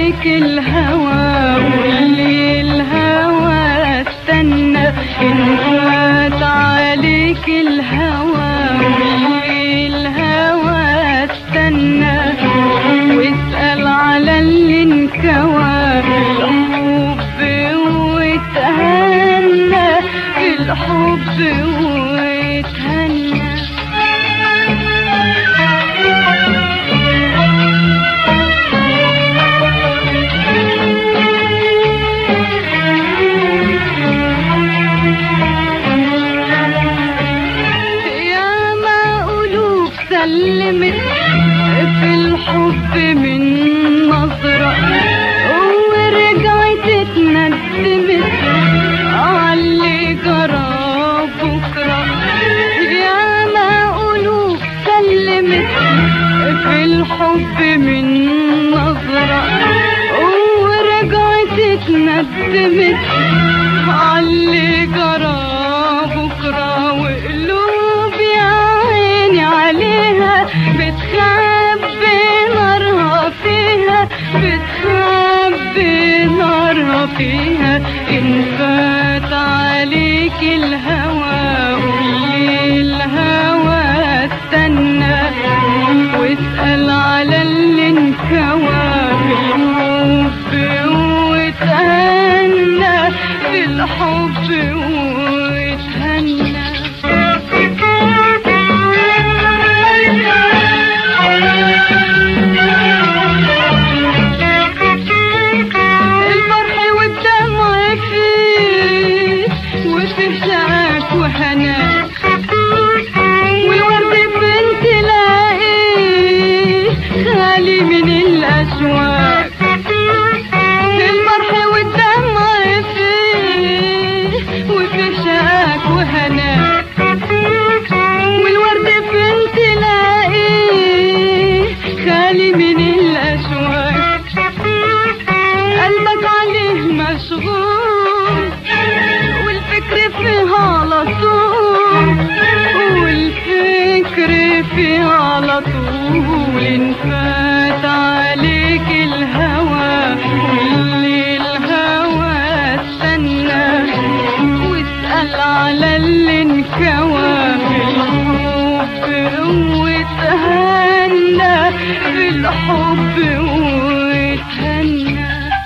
عليك الهوى واللي الهوى استنى إن فات عليك الهوى واللي الهوى استنى واسأل على اللي انكوى بالحب واتهنى بالحب واتهنى يا ما قلوب سلمت في الحب من نظرة ورجعت اتندمت عاللي جرى بكرة يا ما قلوب سلمت في الحب من نظرة ورجعت اتندمت عاللي جرى بكرة وقلوب يا عيني عليها بتخبي نارها فيها بتخبي نارها فيها إن فات عليك الهوى قولي الهوى استنى واسأل على اللي انكوى بالحب واتهنى بالحب واتهنى الفرح والدمع فيه وفيه شاك وهنا والورد بنت لاقيه خالي من الأشواك المرح والدمع فيه وفيه شاك وهنا والورد بنت لاقيه خالي من الأشواك قلبك عليه مشغول والفكر فيه على طول والفكر فيه على طول إن فات عليك الهوى واللي الهوى استنى واسأل على اللي انكوى بالحب واتهنى بالحب واتهنى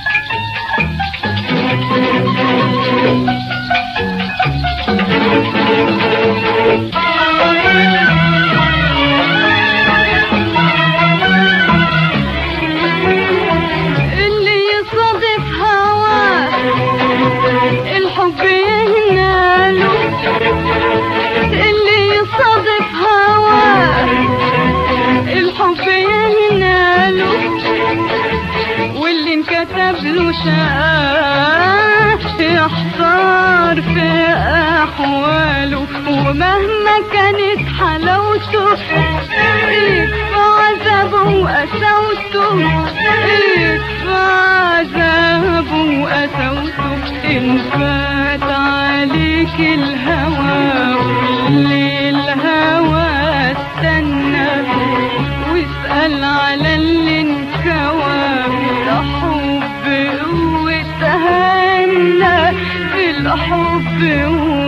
اللي يصادف هواه الحب يهناله اللي يصادف هواه الحب يهناله واللي انكتب له شقاه يحتار في احواله ومهما كانت حلاوته يكفى عذابه وقساوته يكفى عذابه وقساوته إن فات عليك الهوى واللي الهوى استنى واسأل على اللي انكوى بالحب واتهنى بالحب